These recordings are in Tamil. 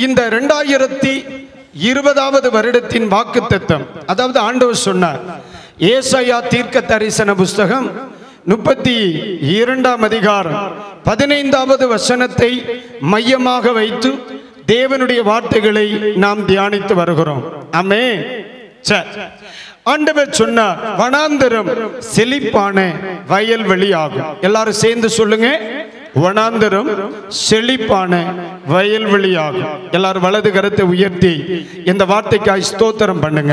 இந்த ரெண்டாயிரத்தி இருபதாவது வருடத்தின் வாக்குத்தத்தம் அதாவது ஆண்டவர் சொன்னார் ஏசாயா தீர்க்க தரிசன புஸ்தகம் முப்பத்தி இரண்டாம் அதிகாரம் பதினைந்தாவது வசனத்தை மையமாக வைத்து தேவனுடைய வார்த்தைகளை நாம் தியானித்து வருகிறோம் ஆமே சரி ஆண்டவர் சொன்னார் வனாந்தரம் செழிப்பான வயல்வெளி ஆகும் எல்லாரும் சேர்ந்து சொல்லுங்க வனாந்தரம் செழிப்பான வயல்வெளி ஆகும் எல்லாரும் வலது கரத்தை உயர்த்தி இந்த வார்த்தைக்காய் ஸ்தோத்திரம் பண்ணுங்க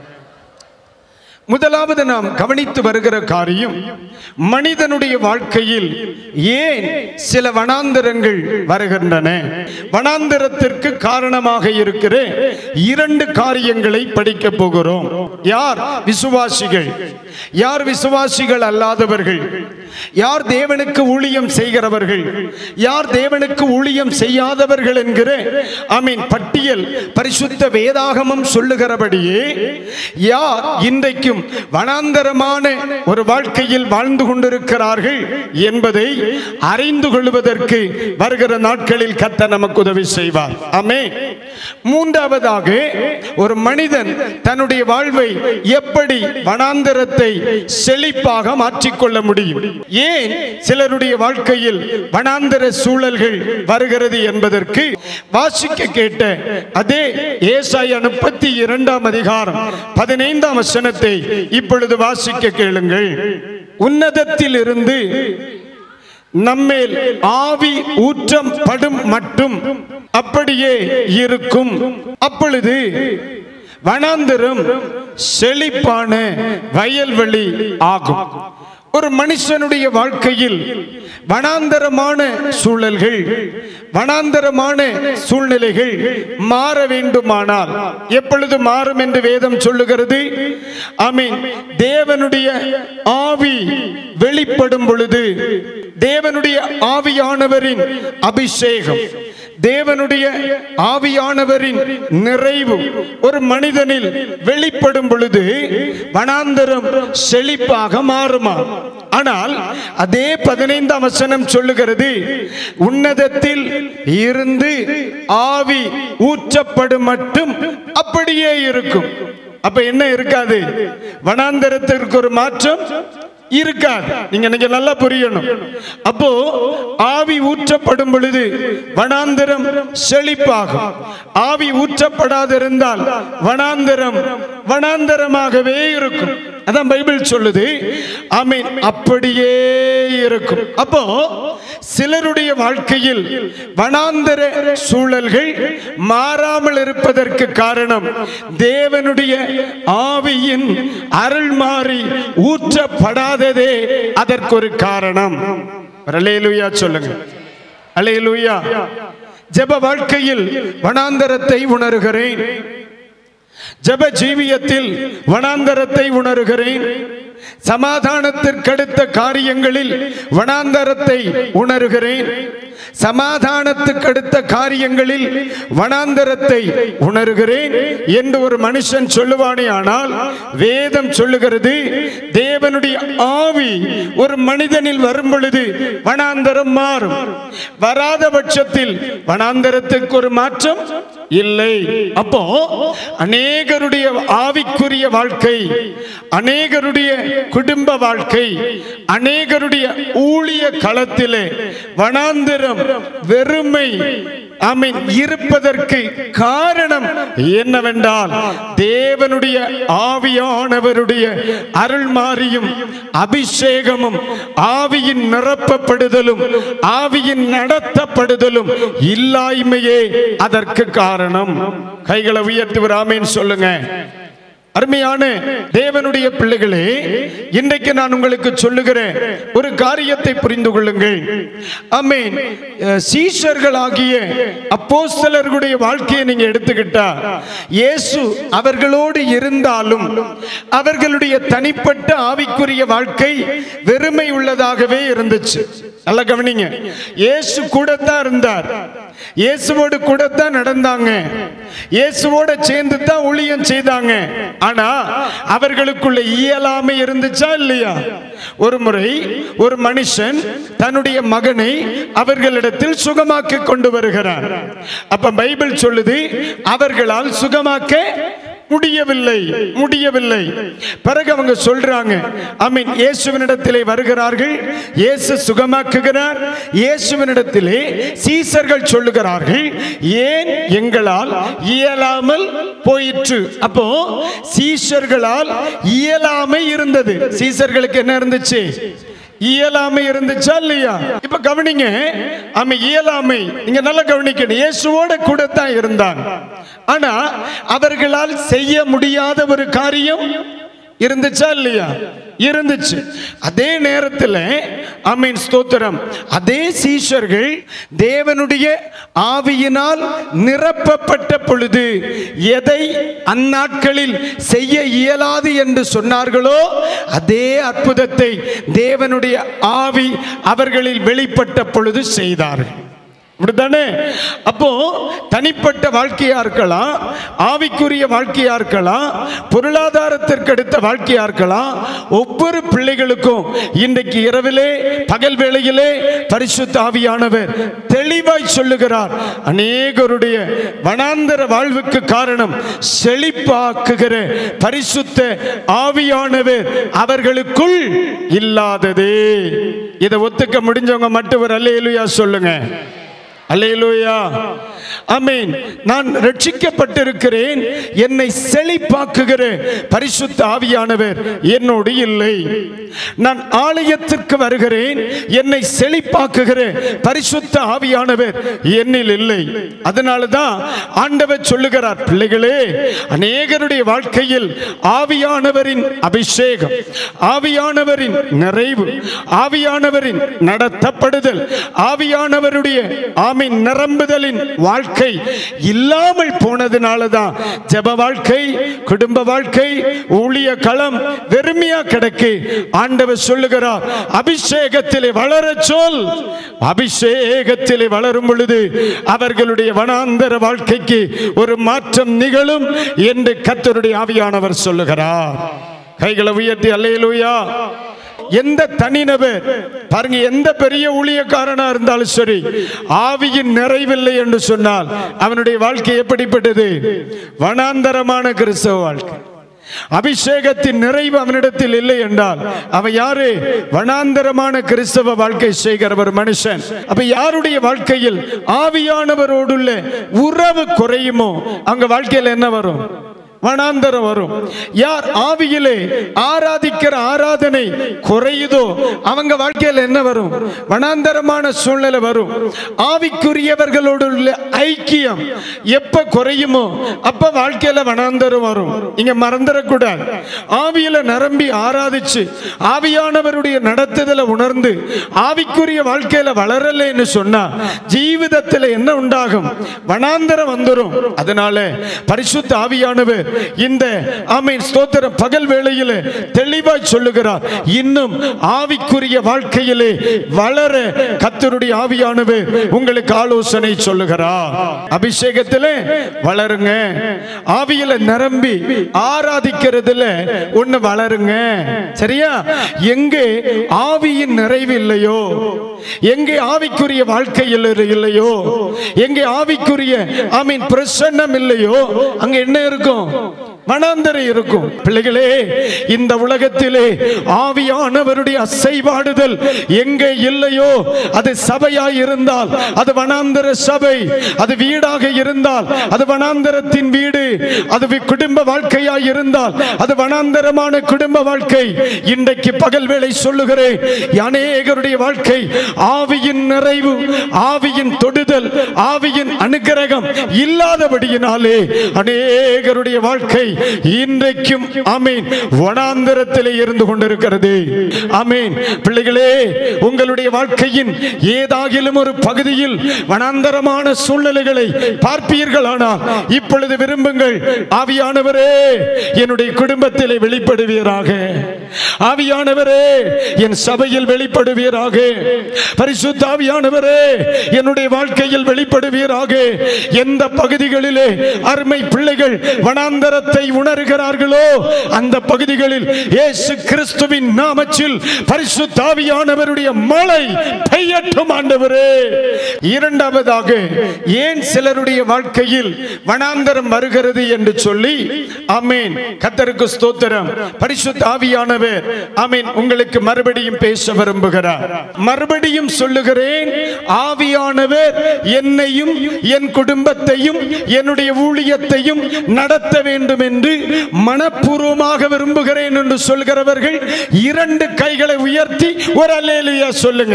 முதலாவது நாம் கவனித்து வருகிற காரியம் மனிதனுடைய வாழ்க்கையில் ஏன் சில வனாந்தரங்கள் வருகின்றன வனாந்தரத்திற்கு காரணமாக இருக்கிற இரண்டு காரியங்களை படிக்க போகிறோம் யார் விசுவாசிகள் யார் விசுவாசிகள் அல்லாதவர்கள் யார் தேவனுக்கு ஊழியம் செய்கிறவர்கள் யார் தேவனுக்கு ஊழியம் செய்யாதவர்கள் என்கிற ஆமீன் பட்டியல் பரிசுத்த வேதாகமம் சொல்லுகிறபடியே யார் இன்றைக்கும் வனாந்தரமான ஒரு வாழ்க்கையில் வாழ்ந்து கொண்டிருக்கிறார்கள் என்பதை அறிந்து கொள்வதற்கு வருகிற நாட்களில் கத்த நமக்கு உதவி செய்வார் ஆமே மூன்றாவதாக ஒரு மனிதன் தன்னுடைய வாழ்வை எப்படி வனாந்தரத்தை செழிப்பாக மாற்றிக்கொள்ள முடியும் ஏன் சிலருடைய வாழ்க்கையில் வனாந்தர சூழல்கள் வருகிறது என்பதற்கு வாசிக்க கேட்ட அதே ஏசாயா முப்பத்தி இரண்டாம் அதிகாரம் பதினைந்தாம் வசனத்தை இப்பொழுது வாசிக்க கேளுங்கள் உன்னதத்தில் இருந்து நம்மேல் ஆவி ஊற்றம் படும் மட்டும் அப்படியே இருக்கும் அப்பொழுது வனாந்தரம் செழிப்பான வயல்வெளி ஆகும் ஒரு மனுஷனுடைய வாழ்க்கையில் வனாந்தரமான சூழல்கள் வனாந்தரமான சூழ்நிலைகள் மாற வேண்டுமானால் எப்பொழுது மாறும் என்று வேதம் சொல்லுகிறது ஆமீன் தேவனுடைய ஆவி வெளிப்படும் பொழுது தேவனுடைய ஆவியானவரின் அபிஷேகம் தேவனுடைய ஆவியானவரின் நிறைவு ஒரு மனிதனில் வெளிப்படும் பொழுது வனாந்தரம் செழிப்பாக மாறுமா ஆனால் அதே பதினைந்தாம் வசனம் சொல்லுகிறது உன்னதத்தில் இருந்து ஆவி ஊற்றப்படும் மட்டும் அப்படியே இருக்கும் அப்ப என்ன இருக்காது வனாந்தரத்திற்கு ஒரு மாற்றம் இருக்காது நீங்க நீங்க நல்லா புரியணும் அப்போ ஆவி ஊற்றப்படும் பொழுது வனாந்தரம் செழிப்பாகும் ஆவி ஊற்றப்படாதிருந்தால் வனாந்தரம் வனாந்தரமாகவே இருக்கும் அதான் பைபிள் சொல்லுது ஆமீன் அப்படியே இருக்கும் அப்போ சிலருடைய வாழ்க்கையில் வனாந்தர சூழல்கள் மாறாமல் இருப்பதற்கு காரணம் தேவனுடைய ஆவியின் அருள் மாறி ஊற்றப்படாததே அதற்கு ஒரு காரணம் அலேலுயா சொல்லுங்க அலேலுயா ஜெப வாழ்க்கையில் வனாந்தரத்தை உணர்கிறேன் ஜப ஜீவியத்தில் வனாந்தரத்தை உணர்கிறேன் சமாதானத்திற்கடுத்த காரியங்களில் வனாந்தரத்தை உணர்கிறேன் சமாதானத்துக்கடுத்த காரியங்களில் வனாந்தரத்தை உணர்கிறேன் என்று ஒரு மனுஷன் சொல்லுவானே ஆனால் வேதம் சொல்லுகிறது தேவனுடைய ஆவி ஒரு மனிதனில் வரும் பொழுது வனாந்தரம் மாறும் வராத பட்சத்தில் வனாந்தரத்துக்கு ஒரு மாற்றம் இல்லை அப்போ அநேகருடைய ஆவிக்குரிய வாழ்க்கை அநேகருடைய குடும்ப வாழ்க்கை அநேகருடைய ஊழிய களத்திலே வனாந்திரம் வெறுமை ஆமீன் இருப்பதற்கு காரணம் என்னவென்றால் தேவனுடைய ஆவியானவருடைய அருள் மாறியும் அபிஷேகமும் ஆவியின் நிரப்பப்படுதலும் ஆவியின் நடத்தப்படுதலும் இல்லாய்மையே அதற்கு காரணம் கைகளை உயர்த்தி ஆமீன் சொல்லுங்க அருமையான தேவனுடைய பிள்ளைகளே இன்றைக்கு நான் உங்களுக்கு சொல்லுகிறேன் ஒரு காரியத்தை புரிந்து கொள்ளுங்கள் அமீன் சீஷர்களாகிய அப்போஸ்தலர்களுடைய வாழ்க்கையை நீங்க எடுத்துக்கிட்டா இயேசு அவர்களோடு இருந்தாலும் அவர்களுடைய தனிப்பட்ட ஆவிக்குரிய வாழ்க்கை வெறுமை உள்ளதாகவே இருந்துச்சு நல்லா கவனிங்க இயேசு கூட தான் இருந்தார் இயேசுவோடு கூட தான் நடந்தாங்க இயேசுவோட சேர்ந்து தான் ஊழியம் செய்தாங்க ஆனா அவர்களுக்குள்ள இயலாமை இருந்துச்சா இல்லையா ஒரு முறை ஒரு மனுஷன் தன்னுடைய மகனை அவர்களிடத்தில் சுகமாக்கி கொண்டு வருகிறார் அப்ப பைபிள் சொல்லுது அவர்களால் சுகமாக்க முடியவில்லை முடியவில்லை பிறகு அவங்க சொல்றாங்க ஐ மீன் இயேசுவினிடத்திலே வருகிறார்கள் இயேசு சுகமாக்குகிறார் இயேசுவினிடத்திலே சீசர்கள் சொல்லுகிறார்கள் ஏன் எங்களால் இயலாமல் போயிற்று அப்போ சீஷர்களால் இயலாமை இருந்தது சீசர்களுக்கு என்ன இருந்துச்சு இயலாமை இருந்துச்சா இல்லையா இப்ப கவனிங்க ஆமா இயலாமை நீங்க நல்லா கவனிக்கணும் இயேசுவோட கூட தான் இருந்தாங்க ஆனா அவர்களால் செய்ய முடியாத ஒரு காரியம் இருந்துச்சா இல்லையா இருந்துச்சு அதே நேரத்தில் அமீன் ஸ்தோத்திரம் அதே சீஷர்கள் தேவனுடைய ஆவியினால் நிரப்பப்பட்ட பொழுது எதை அந்நாட்களில் செய்ய இயலாது என்று சொன்னார்களோ அதே அற்புதத்தை தேவனுடைய ஆவி அவர்களில் வெளிப்பட்ட பொழுது செய்தார்கள் அப்படித்தானே அப்போ தனிப்பட்ட வாழ்க்கையா இருக்கலாம் ஆவிக்குரிய வாழ்க்கையா இருக்கலாம் பொருளாதாரத்திற்கு அடுத்த வாழ்க்கையா இருக்கலாம் ஒவ்வொரு பிள்ளைகளுக்கும் இன்றைக்கு இரவிலே பகல் வேளையிலே பரிசுத்த ஆவியானவர் தெளிவாய் சொல்லுகிறார் அநேகருடைய வனாந்தர வாழ்வுக்கு காரணம் செழிப்பாக்குகிற பரிசுத்த ஆவியானவர் அவர்களுக்குள் இல்லாததே இதை ஒத்துக்க முடிஞ்சவங்க மட்டும் ஒரு அல்லேலுயா சொல்லுங்க அல்லேலூயா ஆமென் நான் ரட்சிக்கப்பட்டிருக்கிறேன் என்னை செழிப்பாக்குகிற பரிசுத்த ஆவியானவர் என்னோடு இல்லை நான் ஆலயத்திற்கு வருகிறேன் என்னை செழிப்பாக்குகிற பரிசுத்த ஆவியானவர் என்னில் இல்லை அதனால தான் ஆண்டவர் சொல்லுகிறார் பிள்ளைகளே அநேகருடைய வாழ்க்கையில் ஆவியானவரின் அபிஷேகம் ஆவியானவரின் நிறைவு ஆவியானவரின் நடத்தப்படுதல் ஆவியானவருடைய ஆமீன் நிரம்புதலின் வாழ்க்கை இல்லாமல் போனதுனால தான் ஜெப வாழ்க்கை குடும்ப வாழ்க்கை ஊழிய களம் வெறுமையா கிடக்கு ஆண்டவர் சொல்லுகிறார் அபிஷேகத்திலே வளர சொல் அபிஷேகத்திலே வளரும் பொழுது அவர்களுடைய வனாந்தர வாழ்க்கைக்கு ஒரு மாற்றம் நிகழும் என்று கர்த்தருடைய ஆவியானவர் சொல்லுகிறார் கைகளை உயர்த்தி அல்லேலூயா எந்த தனிநபர் பாருங்க எந்த பெரிய ஊழியக்காரனா இருந்தாலும் சரி ஆவியின் நிறைவில்லை என்று சொன்னால் அவனுடைய வாழ்க்கை எப்படிப்பட்டது வனாந்தரமான கிறிஸ்தவ வாழ்க்கை அபிஷேகத்தின் நிறைவு அவனிடத்தில் இல்லை என்றால் அவன் யாரு வனாந்தரமான கிறிஸ்தவ வாழ்க்கை செய்கிற ஒரு மனுஷன் அப்ப யாருடைய வாழ்க்கையில் ஆவியானவரோடுள்ள உறவு குறையுமோ அங்க வாழ்க்கையில் என்ன வரும் வனாந்தரம் வரும் யார் ஆவியிலே ஆராதிக்கிற ஆராதனை குறையுதோ அவங்க வாழ்க்கையில் என்ன வரும் வனாந்தரமான சூழ்நிலை வரும் ஆவிக்குரியவர்களோடு உள்ள ஐக்கியம் எப்ப குறையுமோ அப்ப வாழ்க்கையில வனாந்தரம் வரும் இங்க மறந்துடக்கூடாது ஆவியில நிரம்பி ஆராதிச்சு ஆவியானவருடைய நடத்துதலை உணர்ந்து ஆவிக்குரிய வாழ்க்கையில வளரலைன்னு சொன்னா ஜீவிதத்தில் என்ன உண்டாகும் வனாந்தரம் வந்துரும் அதனால பரிசுத்த ஆவியானவர் இந்த ஆமீன் ஸ்தோத்திரம் பகல் வேளையிலே தெளிவாய் சொல்லுகிறார் இன்னும் ஆவிக்குரிய வாழ்க்கையிலே வளர கத்தருடைய ஆவியானவர் உங்களுக்கு ஆலோசனை சொல்லுகிறார் அபிஷேகத்திலே வளருங்க ஆவியில நிரம்பி ஆராதிக்கிறதுல ஒண்ணு வளருங்க சரியா எங்கே ஆவியின் நிறைவு இல்லையோ எங்கே ஆவிக்குரிய வாழ்க்கையில் இல்லையோ எங்கே ஆவிக்குரிய ஆமீன் பிரசன்னம் இல்லையோ அங்க என்ன இருக்கும் வனாந்தரை இருக்கும் பிள்ளைகளே இந்த உலகத்திலே ஆவியானவருடைய அசைவாடுதல் எங்கே இல்லையோ அது சபையாய் இருந்தால் அது வனாந்தர சபை அது வீடாக இருந்தால் அது வனாந்தரத்தின் வீடு அது வி- குடும்ப வாழ்க்கையாய் இருந்தால் அது வனாந்தரமான குடும்ப வாழ்க்கை இன்றைக்கு பகல் வேளை சொல்லுகிறேன் அநேகருடைய வாழ்க்கை ஆவியின் நிறைவு ஆவியின் தொடுதல் ஆவியின் அனுக்கிரகம் இல்லாதபடியினாலே அநேகருடைய வாழ்க்கை இன்றைக்கும் அமீன் வனாந்தரத்திலே இருந்து கொண்டிருக்கிறது அமீன் பிள்ளைகளே உங்களுடைய வாழ்க்கையின் ஏதாகிலும் ஒரு பகுதியில் வனாந்தரமான சூழ்நிலைகளை பார்ப்பீர்களானால் இப்பொழுது விரும்புங்கள் ஆவியானவரே என்னுடைய குடும்பத்திலே வெளிப்படுவீராக ஆவியானவரே என் சபையில் வெளிப்படுவீராக பரிசுத்த ஆவியானவரே என்னுடைய வாழ்க்கையில் வெளிப்படுவீராக எந்த பகுதிகளிலே அருமை பிள்ளைகள் வனாந்தரத்தை உணர்கிறார்களோ அந்த பகுதிகளில் இயேசு கிறிஸ்துவின் நாமத்தில் பரிசுத்த ஆவியானவருடைய மழை பெய்யட்டும் ஆண்டவரே இரண்டாவதாக ஏன் சிலருடைய வாழ்க்கையில் வனாந்தரம் வருகிறது என்று சொல்லி அமீன் கத்தருக்கு ஸ்தோத்திரம் பரிசுத்த ஆவியானவர் அமீன் உங்களுக்கு மறுபடியும் பேச விரும்புகிறார் மறுபடியும் சொல்லுகிறேன் ஆவியானவர் என்னையும் என் குடும்பத்தையும் என்னுடைய ஊழியத்தையும் நடத்த வேண்டும் என்று மனப்பூர்வமாக விரும்புகிறேன் என்று சொல்கிறவர்கள் இரண்டு கைகளை உயர்த்தி ஒரு அல்லேலியா சொல்லுங்க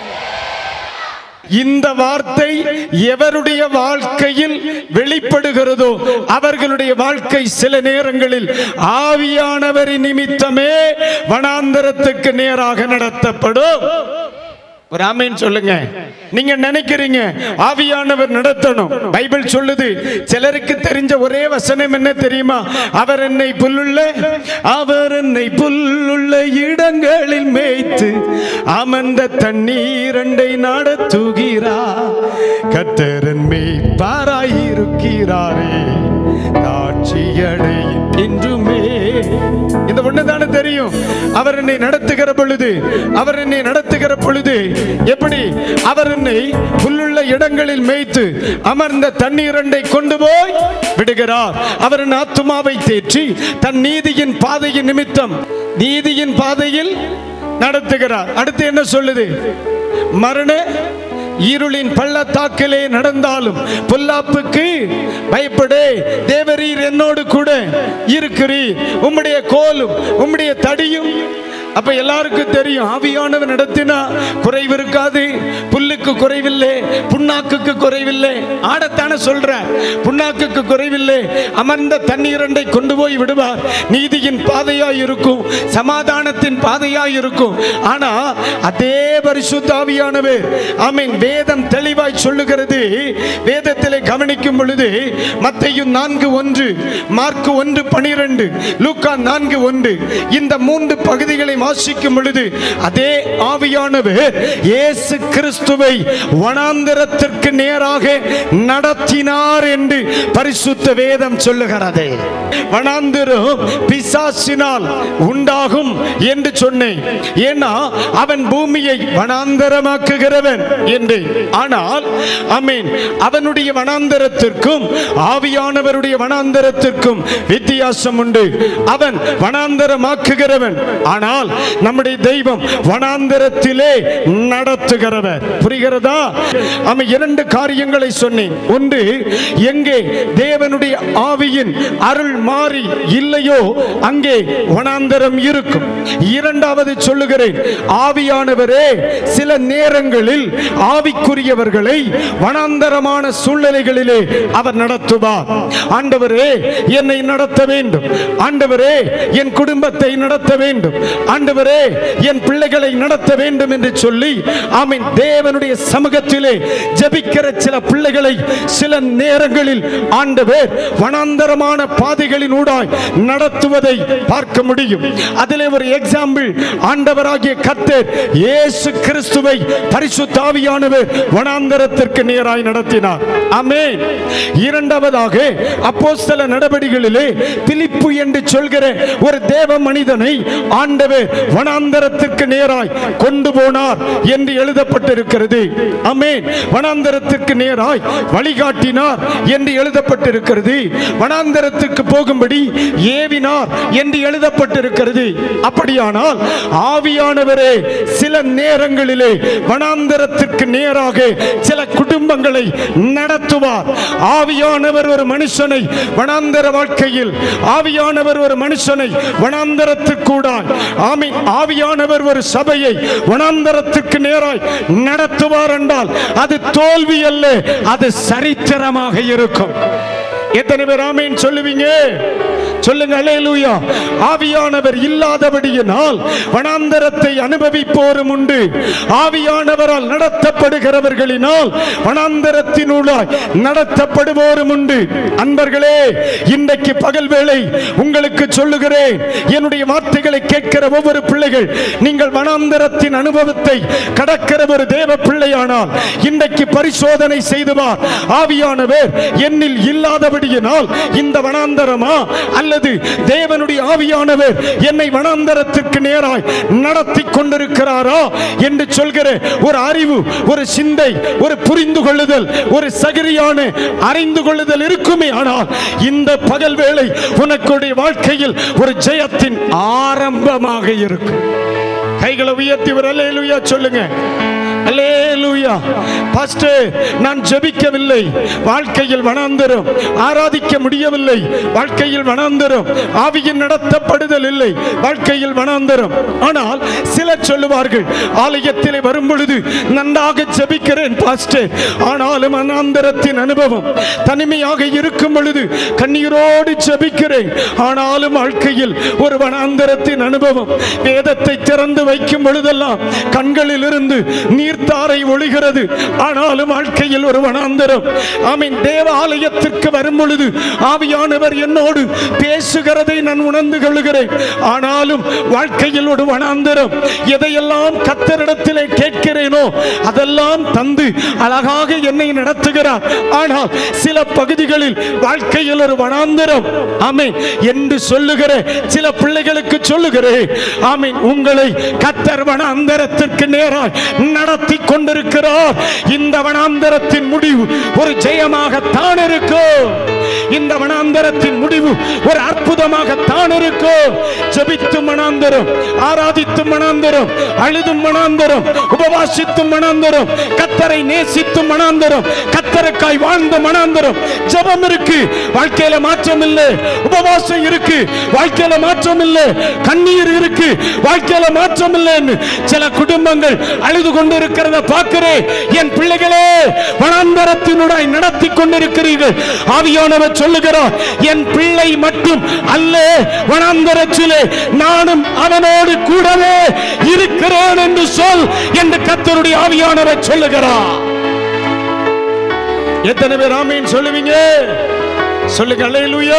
இந்த வார்த்தை எவருடைய வாழ்க்கையில் வெளிப்படுகிறதோ அவர்களுடைய வாழ்க்கை சில நேரங்களில் ஆவியானவரின் நிமித்தமே வனாந்தரத்துக்கு நேராக நடத்தப்படும் ஒரு ஆமீன் சொல்லுங்க நீங்க நினைக்கிறீங்க ஆவியானவர் நடத்தணும் பைபிள் சொல்லுது சிலருக்கு தெரிஞ்ச ஒரே வசனம் என்ன தெரியுமா அவர் என்னை புல்லுள்ள அவர் என்னை புல்லுள்ள இடங்களில் மேய்த்து அமர்ந்த தண்ணீரண்டை நடத்துகிறார் கத்தரன் மேய்ப்பாராயிருக்கிறாரே தாட்சியடை என்றுமே இந்த ஒண்ணுதானே தெரியும் அவர் என்னை நடத்துகிற பொழுது அவர் என்னை நடத்துகிற பொழுது எப்படி அவர் என்னை புல்லுள்ள இடங்களில் மேய்த்து அமர்ந்த தண்ணீரண்டை கொண்டு போய் விடுகிறார் அவர் என் ஆத்துமாவை தேற்றி தன் நீதியின் பாதையின் நிமித்தம் நீதியின் பாதையில் நடத்துகிறார் அடுத்து என்ன சொல்லுது மரண இருளின் பள்ளத்தாக்கிலே நடந்தாலும் பொல்லாப்புக்கு பயப்படே தேவரீர் என்னோடு கூட இருக்கிறீர் உம்முடைய கோலும் உம்முடைய தடியும் அப்ப எல்லாருக்கும் தெரியும் ஆவியானவர் நடத்தினா குறைவு இருக்காது புல்லுக்கு குறைவில்லை புண்ணாக்குக்கு குறைவில்லை ஆடத்தானே சொல்ற புண்ணாக்குக்கு குறைவில்லை அமர்ந்த தண்ணீரண்டை கொண்டு போய் விடுவார் நீதியின் பாதையாய் இருக்கும் சமாதானத்தின் பாதையாய் இருக்கும் ஆனா அதே பரிசுத்தாவியானவர் ஆமீன் வேதம் தெளிவாய் சொல்லுகிறது வேதத்திலே கவனிக்கும் பொழுது மத்தையும் நான்கு ஒன்று மார்க்கு ஒன்று பனிரெண்டு லூக்கா நான்கு ஒன்று இந்த மூன்று பகுதிகளை வாசிக்கும் பொழுது அதே ஆவியானவர் இயேசு கிறிஸ்துவை வனாந்திரத்திற்கு நேராக நடத்தினார் என்று பரிசுத்த வேதம் சொல்லுகிறது வனாந்திரம் பிசாசினால் உண்டாகும் என்று சொன்னேன் ஏன்னா அவன் பூமியை வனாந்தரமாக்குகிறவன் என்று ஆனால் அமீன் அவனுடைய வனாந்தரத்திற்கும் ஆவியானவருடைய வனாந்தரத்திற்கும் வித்தியாசம் உண்டு அவன் வனாந்தரமாக்குகிறவன் ஆனால் நம்முடைய தெய்வம் வனாந்தரத்திலே நடத்துகிறவர் புரிகிறதா அவன் இரண்டு காரியங்களை சொன்னேன் ஒன்று எங்கே தேவனுடைய ஆவியின் அருள் மாறி இல்லையோ அங்கே வனாந்தரம் இருக்கும் இரண்டாவது சொல்லுகிறேன் ஆவியானவரே சில நேரங்களில் ஆவிக்குரியவர்களை வனாந்தரமான சூழ்நிலைகளிலே அவர் நடத்துவார் ஆண்டவரே என்னை நடத்த வேண்டும் ஆண்டவரே என் குடும்பத்தை நடத்த வேண்டும் ஆண்டவரே என் பிள்ளைகளை நடத்த வேண்டும் என்று சொல்லி ஆமீன் தேவனுடைய சமூகத்திலே ஜெபிக்கிற சில பிள்ளைகளை சில நேரங்களில் ஆண்டவர் வனாந்தரமான பாதைகளின் ஊடாய் நடத்துவதை பார்க்க முடியும் அதிலே ஒரு எக்ஸாம்பிள் ஆண்டவராகிய கர்த்தர் இயேசு கிறிஸ்துவை பரிசுத்த ஆவியானவர் வனாந்தரத்திற்கு நேராய் நடத்தினார் ஆமென் இரண்டாவதாக அப்போஸ்தல நடவடிக்கைகளிலே பிலிப்பு என்று சொல்கிற ஒரு தேவ மனிதனை ஆண்டவர் வனாந்தரத்திற்கு நேராய் கொண்டு போனார் என்று எழுதப்பட்டிருக்கிறது ஆமென் வனாந்தரத்திற்கு நேராய் வழிகாட்டினார் என்று எழுதப்பட்டிருக்கிறது வனாந்தரத்திற்கு போகும்படி ஏவினார் என்று எழுதப்பட்டிருக்கிறது அப்படியானால் ஆவியானவரே சில நேரங்களிலே வனாந்தரத்திற்கு நேராக சில குடும்பங்களை நடத்துவார் ஆவியானவர் ஒரு மனுஷனை வனாந்தர வாழ்க்கையில் ஆவியானவர் ஒரு மனுஷனை வனாந்தரத்துக்கூடாய் ஆமி ஆவியானவர் ஒரு சபையை வனாந்தரத்துக்கு நேராய் நடத்துவார் என்றால் அது தோல்வி அல்ல அது சரித்திரமாக இருக்கும் எத்தனை பேர் ஆமேன் சொல்லுவீங்க சொல்லுங்க அல்லேலூயா ஆவியானவர் இல்லாதபடியினால் வனாந்தரத்தை அனுபவிப்போரும் உண்டு ஆவியானவரால் நடத்தப்படுகிறவர்களினால் வனாந்தரத்தினூடாய் நடத்தப்படுவோரும் உண்டு அன்பர்களே இன்றைக்கு பகல் வேளை உங்களுக்கு சொல்லுகிறேன் என்னுடைய வார்த்தைகளை கேட்கிற ஒவ்வொரு பிள்ளைகள் நீங்கள் வனாந்தரத்தின் அனுபவத்தை கடக்கிற ஒரு தேவ பிள்ளையானால் இன்றைக்கு பரிசோதனை செய்துவார் ஆவியானவர் என்னில் இல்லாதபடியினால் இந்த வனாந்தரமா அல்லது தேவனுடைய ஆவியானவர் என்னை வனாந்தரத்திற்கு நேராய் நடத்தி கொண்டிருக்கிறாரா என்று சொல்கிற ஒரு அறிவு ஒரு சிந்தை ஒரு புரிந்து கொள்ளுதல் ஒரு சகிரியான அறிந்து கொள்ளுதல் இருக்குமே ஆனால் இந்த பகல் வேளை உனக்குடைய வாழ்க்கையில் ஒரு ஜெயத்தின் ஆரம்பமாக இருக்கும் கைகளை உயர்த்தி ஒரு அல்லேலூயா சொல்லுங்க அல்லேலூயா பாஸ்டர் நான் ஜெபிக்கவில்லை வாழ்க்கையில் வனாந்தரம் ஆராதிக்க முடியவில்லை வாழ்க்கையில் வனாந்தரம் ஆவியின் நடத்தப்படுதல் இல்லை வாழ்க்கையில் வனாந்தரம் ஆனால் சிலர் சொல்லுவார்கள் ஆலயத்திலே வரும் பொழுது நன்றாக ஜெபிக்கிறேன் பாஸ்டர் ஆனாலும் வனாந்தரத்தின் அனுபவம் தனிமையாக இருக்கும் பொழுது கண்ணீரோடு ஜெபிக்கிறேன் ஆனாலும் வாழ்க்கையில் ஒரு வனாந்தரத்தின் அனுபவம் வேதத்தை திறந்து வைக்கும் பொழுதெல்லாம் கண்களில் இருந்து நீர்த்தாரை ஒழுகிறது ஆனாலும் வாழ்க்கையில் ஒரு வனாந்தரம் ஆமீன் தேவ ஆலயத்திற்கு வரும் பொழுது ஆவியானவர் என்னோடு பேசுகிறதை நான் உணர்ந்து கொள்கிறேன் ஆனாலும் வாழ்க்கையில் ஒரு வனாந்தரம் எதையெல்லாம் கத்தரிடத்திலே கேட்கிறேனோ அதெல்லாம் தந்து அழகாக என்னை நடத்துகிறார் ஆனால் சில பகுதிகளில் வாழ்க்கையில் ஒரு வனாந்தரம் ஆமென் என்று சொல்லுகிற சில பிள்ளைகளுக்கு சொல்லுகிறேன் ஆமென் உங்களை கத்தர் வனாந்தரத்திற்கு நேராய் நடத்தி கொண்டிருக்கிறார் இந்த வனாந்தரத்தின் முடிவு ஒரு ஜெயமாகத்தான் இருக்கும் இந்த வனாந்தரத்தின் முடிவு ஒரு அற்புதமாகத்தான் இருக்கும் ஜெபித்தும் வனாந்தரம் ஆராதித்தும் வனாந்தரம் அழுதும் வனாந்தரம் உபவாசித்தும் வனாந்தரம் கத்தரை நேசித்தும் வனாந்தரம் கத்தருக்காய் வாழ்ந்த வனாந்தரம் ஜெபம் இருக்கு வாழ்க்கையில மாற்றம் இல்லை உபவாசம் இருக்கு வாழ்க்கையில மாற்றம் இல்லை கண்ணீர் இருக்கு வாழ்க்கையில மாற்றம் இல்லைன்னு சில குடும்பங்கள் அழுது கொண்டிருக்கிறத பார்க்கிறேன் என் பிள்ளைகளே வனாந்தரத்தினுடைய நடத்தி கொண்டிருக்கிறீர்கள் ஆவியானவர் சொல்லுகிறார் என் பிள்ளை மட்டும் அல்ல வனாந்தரத்திலே நானும் அவனோடு கூடவே இருக்கிறேன் என்று சொல் என்று கத்தருடைய ஆவியானவர் சொல்லுகிறார் எத்தனை பேர் ஆமீன் சொல்லுவீங்க சொல்லுங்க அல்லேலூயா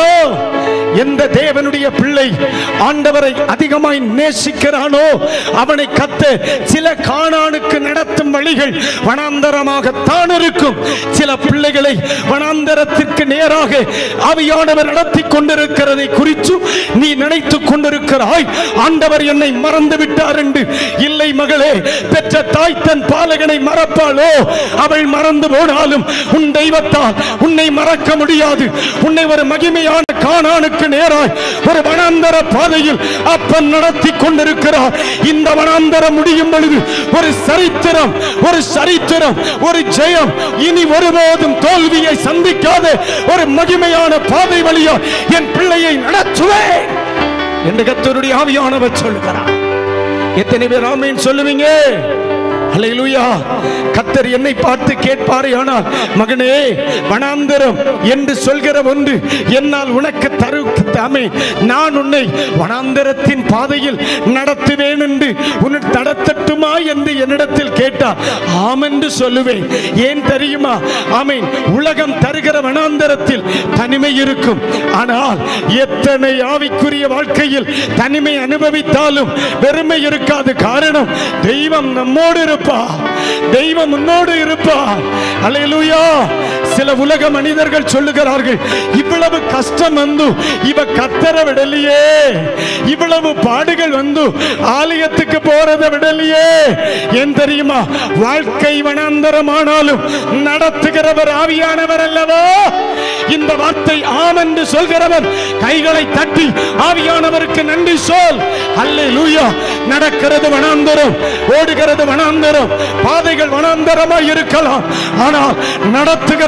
எந்த தேவனுடைய பிள்ளை ஆண்டவரை அதிகமாய் நேசிக்கிறானோ அவனை கத்த சில காணானுக்கு நடத்தும் வழிகள் வனாந்தரமாகத்தான் இருக்கும் சில பிள்ளைகளை வனாந்தரத்திற்கு நேராக ஆவியானவர் நடத்தி கொண்டிருக்கிறதை குறித்து நீ நினைத்துக் கொண்டிருக்கிறாய் ஆண்டவர் என்னை மறந்து விட்டார் என்று இல்லை மகளே பெற்ற தாய் தன் பாலகனை மறப்பாளோ அவள் மறந்து போனாலும் உன் தெய்வத்தால் உன்னை மறக்க முடியாது உன்னை ஒரு மகிமையான காணானுக்கு நேராய் ஒரு வனாந்தர பாதையில் அப்பன் நடத்தி கொண்டிருக்கிறார் இந்த வனாந்தரம் முடியும் பொழுது ஒரு சரித்திரம் ஒரு சரித்திரம் ஒரு ஜெயம் இனி ஒருபோதும் தோல்வியை சந்திக்காத ஒரு மகிமையான பாதை வழியா என் பிள்ளையை நடத்துவேன் என்று கத்தருடைய ஆவியானவர் சொல்லுகிறார் எத்தனை பேர் ஆமீன் சொல்லுவீங்க அல்லேலூயா கத்தர் என்னை பார்த்து கேட்பாரே ஆனால் மகனே வனாந்தரம் என்று சொல்கிற ஒன்று என்னால் உனக்கு தரு தாமே நான் உன்னை வனாந்தரத்தின் பாதையில் நடத்துவேன் என்று உன்னை நடத்தட்டுமா என்று என்னிடத்தில் கேட்டார் ஆம் என்று சொல்லுவேன் ஏன் தெரியுமா ஆமீன் உலகம் தருகிற வனாந்தரத்தில் தனிமை இருக்கும் ஆனால் எத்தனை ஆவிக்குரிய வாழ்க்கையில் தனிமை அனுபவித்தாலும் வெறுமை இருக்காது காரணம் தெய்வம் நம்மோடு இருப்பா தெய்வம் உன்னோடு இருப்பா அல்லேலூயா சில உலக மனிதர்கள் சொல்லுகிறார்கள் இவ்வளவு கஷ்டம் வந்து இவ கத்தர விடலையே இவ்வளவு பாடுகள் வந்து ஆலயத்துக்கு போறத விடலையே ஏன் தெரியுமா வாழ்க்கை வனாந்தரமானாலும் நடத்துகிறவர் ஆவியானவர் அல்லவா இந்த வார்த்தை ஆம் என்று சொல்கிறவர் கைகளை தட்டி ஆவியானவருக்கு நன்றி சொல் அல்லேலூயா நடக்கிறது வனாந்தரம் ஓடுகிறது வனாந்தரம் பாதைகள் வனாந்தரமாய் இருக்கலாம் ஆனால் நடத்துகிற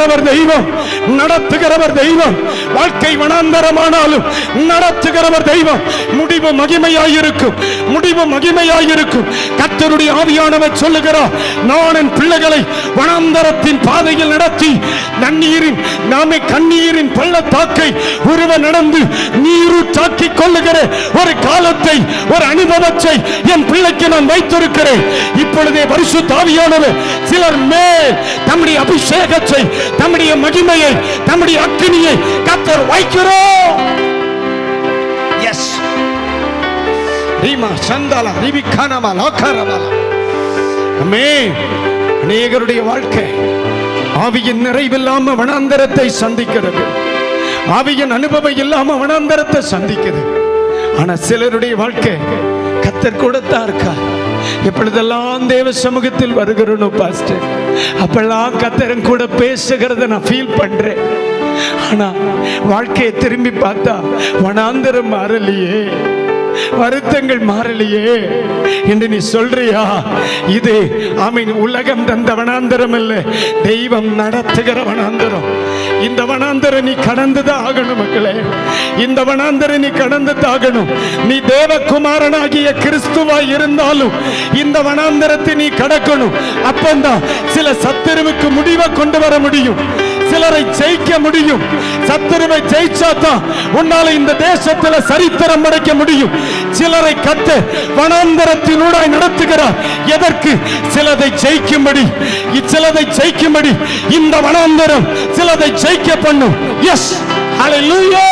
நடத்துகிறவர் தெய்வம் நடத்துகிறவர் தெய்வம் வாழ்க்கை வனாந்தரமானாலும் நடத்துகிறவர் தெய்வம் முடிவு மகிமையாயிருக்கும் முடிவு மகிமையாயிருக்கும் கர்த்தருடைய ஆவியானவர் சொல்லுகிறார் நான் என் பிள்ளைகளை வனாந்தரத்தின் பாதையில் நடத்தி நன்னீரின் நாமே கண்ணீரின் பள்ளத்தாக்கை உருவ நடந்து நீரூற்றாக்கிக் கொள்ளுகிற ஒரு காலத்தை ஒரு அனுபவத்தை என் பிள்ளைக்கு நான் வைத்திருக்கிறேன் இப்பொழுதே பரிசுத்த ஆவியானவர் சிலர் மேல் தம்முடைய அபிஷேகத்தை தம்முடைய மகிமையை தம்முடைய அக்கினியை கத்தர் வைக்கிறோம் எஸ் ரீமா சந்தாலா ரிவி கானமா லாக்காரமாலா அமே அநேகருடைய வாழ்க்கை ஆவியின் நிறைவில்லாம வனாந்தரத்தை சந்திக்கிறது ஆவியின் அனுபவம் இல்லாம வனாந்தரத்தை சந்திக்குது ஆனா சிலருடைய வாழ்க்கை கத்தர் கொடுத்தா இருக்கா எப்பொழுதெல்லாம் தேவ சமூகத்தில் வருகிறனோ பாஸ்டர் அப்பெல்லாம் கத்தரன் கூட பேசுகிறத நான் ஃபீல் பண்றேன் ஆனா வாழ்க்கையை திரும்பி பார்த்தா வனாந்தரம் மாறலையே வருத்தங்கள் மாறலையே என்று நீ சொல்றியா இது ஆமீன் உலகம் தந்த வனாந்தரம் அல்ல தெய்வம் நடத்துகிற வனாந்தரம் இந்த வனாந்தரம் நீ கடந்துதான் ஆகணும் மக்களே இந்த வனாந்தரம் நீ கடந்துதான் ஆகணும் நீ தேவகுமாரனாகிய கிறிஸ்துவாய் இருந்தாலும் இந்த வனாந்தரத்தை நீ கடக்கணும் அப்பந்தான் சில சத்துருவுக்கு முடிவை கொண்டு வர முடியும் சிலரை ஜெயிக்க முடியும் சத்துருவை ஜெயிச்சாதான் உன்னால இந்த தேசத்துல சரித்திரம் படைக்க முடியும் சிலரை கட்டு வனாந்தரத்தினூடாய் நடத்துகிறார் எதற்கு சிலதை ஜெயிக்கும்படி இச்சிலதை ஜெயிக்கும்படி இந்த வனாந்தரம் சிலதை ஜெயிக்க பண்ணும் எஸ் ஹalleluya